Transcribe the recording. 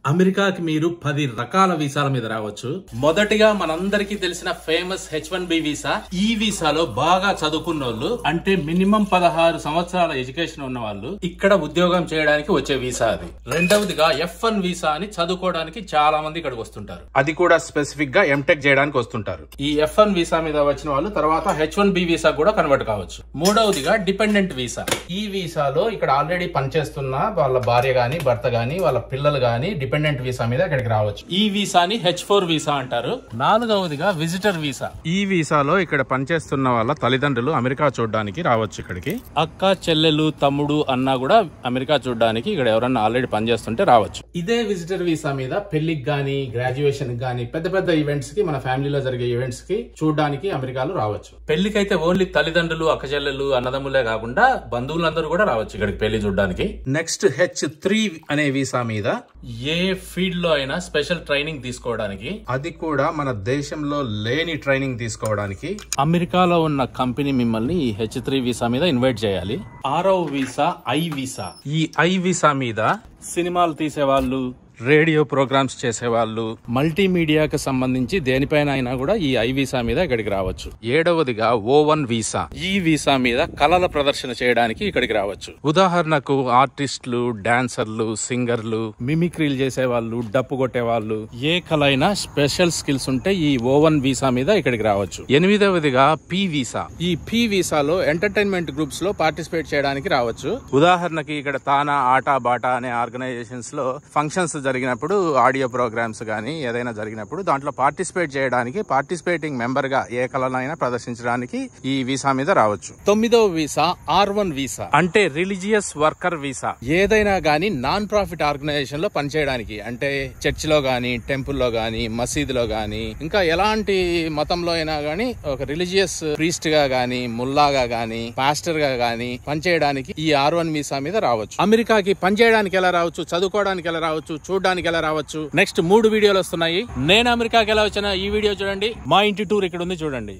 అమెరికాకి మీరు పది రకాల వీసాల మీద రావచ్చు మొదటిగా మనందరికీ తెలిసిన famous H one B visa ఈ వీసాలో బాగా చదువుకున్న వాళ్ళు అంటే మినిమం పదహారు సంవత్సరాల ఎడ్యుకేషన్ ఉన్న వాళ్ళు ఇక్కడ ఉద్యోగం చేయడానికి వచ్చే వీసా అది రెండవదిగా ఎఫ్ వన్ వీసా అని చదువుకోవడానికి చాలా మంది ఇక్కడికి వస్తుంటారు అది కూడా స్పెసిఫిక్ గా ఎంటెక్ చేయడానికి వస్తుంటారు ఈ ఎఫ్ వన్ వీసా మీద వచ్చిన వాళ్ళు తర్వాత హెచ్ వన్ బి వీసా కూడా కన్వర్ట్ కావచ్చు మూడవదిగా డిపెండెంట్ వీసా ఈ వీసాలో ఇక్కడ ఆల్రెడీ పనిచేస్తున్న వాళ్ళ భార్య గాని భర్త గాని వాళ్ళ పిల్లలు గాని డిపెండెంట్ వీసా మీద ఇక్కడికి రావచ్చు ఈ వీసాని హెచ్ ఫోర్ వీసా అంటారు నాలుగవదిగా విజిటర్ వీసా ఈ వీసాలో ఇక్కడ పనిచేస్తున్న వాళ్ళ తల్లిదండ్రులు అమెరికా చూడడానికి రావచ్చు ఇక్కడికి అక్క చెల్లెలు తమ్ముడు అన్న కూడా అమెరికా చూడడానికి ఇక్కడ ఎవరన్నా ఆల్రెడీ పనిచేస్తుంటే రావచ్చు ఇదే విజిటర్ వీసా మీద పెళ్లికి గానీ గ్రాడ్యుయేషన్ గానీ పెద్ద పెద్ద ఈవెంట్స్ కి మన ఫ్యామిలీలో జరిగే ఈవెంట్స్ కి చూడడానికి అమెరికాలో రావచ్చు పెళ్లికైతే ఓన్లీ తల్లిదండ్రులు అక్క చెల్లెలు అన్నదమ్ములే కాకుండా బంధువులందరూ కూడా రావచ్చు ఇక్కడికి పెళ్లి చూడడానికి నెక్స్ట్ హెచ్ త్రీ అనే వీసా మీద ఏ ఫీల్డ్ లో అయినా స్పెషల్ ట్రైనింగ్ తీసుకోవడానికి అది కూడా మన దేశంలో లేని ట్రైనింగ్ తీసుకోవడానికి అమెరికాలో ఉన్న కంపెనీ మిమ్మల్ని ఈ హెచ్ త్రీ వీసా మీద ఇన్వైట్ చేయాలి ఆరో వీసా ఐ వీసా ఈ ఐ వీసా మీద సినిమాలు తీసేవాళ్ళు రేడియో ప్రోగ్రామ్స్ చేసేవాళ్ళు మల్టీమీడియాకి సంబంధించి దేనిపైన అయినా కూడా ఈ ఐ వీసా మీద ఇక్కడికి రావచ్చు ఏడవదిగా ఓ వన్ వీసా ఈ వీసా మీద కళల ప్రదర్శన చేయడానికి ఇక్కడికి రావచ్చు ఉదాహరణకు ఆర్టిస్టులు డాన్సర్లు సింగర్లు మిమిక్రీలు చేసేవాళ్ళు డప్పు కొట్టేవాళ్ళు ఏ కళ అయినా స్పెషల్ స్కిల్స్ ఉంటే ఈ ఓ వన్ వీసా మీద ఇక్కడికి రావచ్చు ఎనిమిదవదిగా పి వీసా ఈ పి వీసాలో ఎంటర్టైన్మెంట్ గ్రూప్స్ లో పార్టిసిపేట్ చేయడానికి రావచ్చు ఉదాహరణకి ఇక్కడ తానా ఆటా బాటా అనే ఆర్గనైజేషన్స్ లో ఫంక్షన్స్ జరిగినప్పుడు ఆడియో ప్రోగ్రామ్స్ గానీ ఏదైనా జరిగినప్పుడు దాంట్లో పార్టిసిపేట్ చేయడానికి పార్టిసిపేటింగ్ మెంబర్ గా ఏ కళనైనా ప్రదర్శించడానికి ఈ వీసా మీద రావచ్చు తొమ్మిదవ వీసా ఆర్ వన్ వీసా అంటే రిలీజియస్ వర్కర్ వీసా ఏదైనా గానీ నాన్ ప్రాఫిట్ ఆర్గనైజేషన్ లో పనిచేయడానికి అంటే చర్చ్ లో గానీ టెంపుల్ లో గానీ మసీదులో గానీ ఇంకా ఎలాంటి మతంలో అయినా గానీ ఒక రిలీజియస్ ప్రీస్ట్ గా గానీ ముల్లాగా గానీ పాస్టర్ గా గానీ పనిచేయడానికి ఈ ఆర్ వన్ వీసా మీద రావచ్చు అమెరికాకి పనిచేయడానికి ఎలా రావచ్చు చదువుకోవడానికి ఎలా రావచ్చు చూడడానికి ఎలా రావచ్చు నెక్స్ట్ మూడు వీడియోలు వస్తున్నాయి నేను అమెరికాకి ఎలా వచ్చిన ఈ వీడియో చూడండి మా ఇంటి టూర్ ఇక్కడ ఉంది చూడండి